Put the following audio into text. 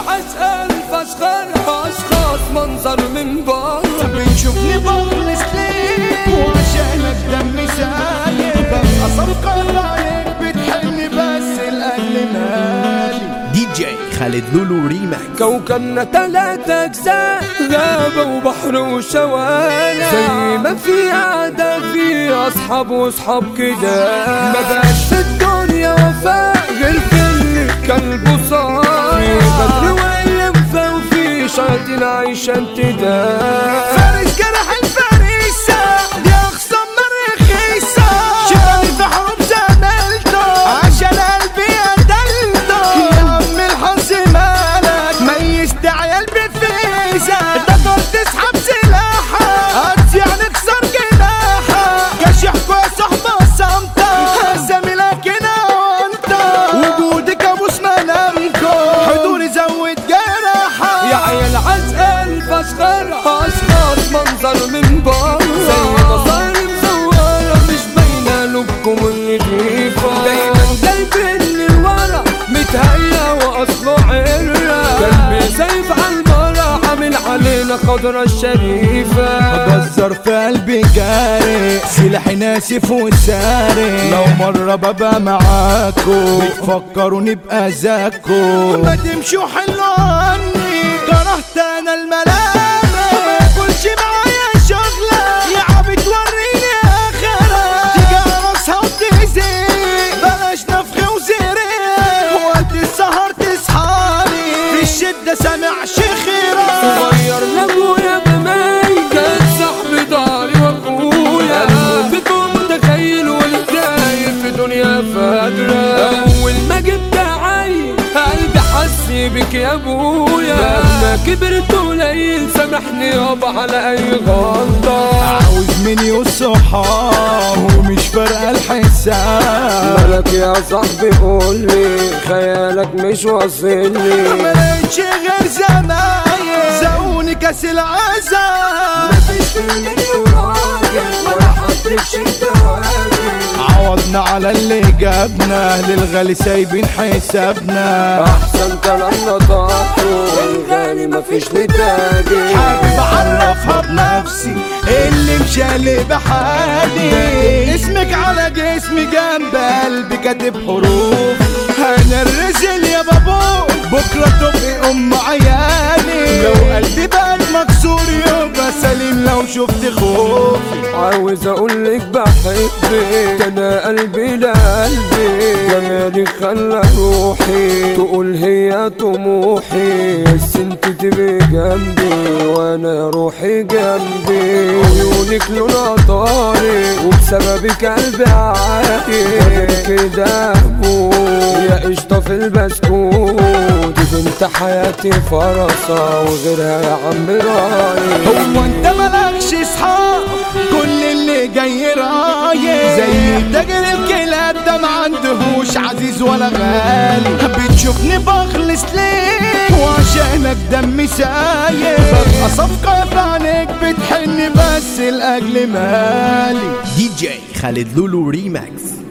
العسل فاشخر اشخاص منظر من بره بتشوفني بخلص ليك وعشانك دمي سايب ببقى صفقة عليك بتحن بس الأجل مالي دي جي خالد لولو ريماكس كوكبنا تلات أجزاء غابة وبحر وشوارع زي ما في عادة في أصحاب وأصحاب كده ما بقاش في الدنيا وفاء غير في اللي كلبه صار في بدر وينفى وفي شياطين عايشة انتداب فارس جرح الفريسة يا خصم مرخيصة شغالي في حروب زميلته عشان قلبي قتلته يا عم الحظ مالك ميزت عيال بفيزة تقدر تسحب سلاحها هتسيع نكسر جناحها كشحكوا يا صاحبة صمتة زميلك هنا وانت وجودك ابوس منامكو حضوري زود جراحة يا عيال عسل فاشخر اشخاص منظر من بره زي مصاري مزورة مش باينة لكم النضيفة دايما قلبي اللي ورا متهيأ واصله عرة قلبي سيف على المرة عامل علينا خضرة الشريفة بزر في قلبي جاري سلاحي ناسف وساري لو مرة ببقى معاكو بتفكروني بأذاكو ما تمشوا حلوا عني كرهت انا الملامة كلش معايا شغلة يا عم توريني اخرة تيجي راسها وتزيد بلاش نفخ وزريق وقت السهر تصحاني في الشدة سامع شخيرة صغير لابويا بمي كان صاحبي داري واخويا فيكم متخيل والداير في دنيا فاجرة اول ما جبت عين قلبي حس بك يا ابويا لما كبرت قليل سامحني يابا على اي غلطة عاوز مني والصحاب ومش فارقة الحساب مالك يا صاحبي قولي خيالك مش واصلني ملقتش غير زمايل زقوني كاس العذاب مفيش في مني راجل ولا حد بشي عوضنا على اللي جابنا للغالي سايبين حسابنا احسن كلامنا طاقته والغالي مفيش نتاجي حابب اعرفها بنفسي اللي مشالي بحالي اسمك على جسمي جنب قلبي كاتب حروف انا الرزل يا بابو بكره تبقي ام عيالي لو قلبي بقى مكسور يبقى سليم لو شفت خوفي عاوز اقولك بحبك انا قلبي لقلبي جمالك خلى روحي تقول هي طموحي بس انت تبقي جنبي وانا روحي جنبي عيونك لونها طارق وبسببك قلبي عارف كده يا قشطة في البسكوت دي بنت حياتي فرصة وغيرها يا عم رايق هو انت مالكش اصحاب كل اللي جاي رايق زي تاجر الكلاب ده ما عندهوش عزيز ولا غالي بتشوفني بخلص ليك وعشانك دمي سايب ببقى صفقة في عينيك بتحن بس لاجل مالي دي جي خالد لولو ريماكس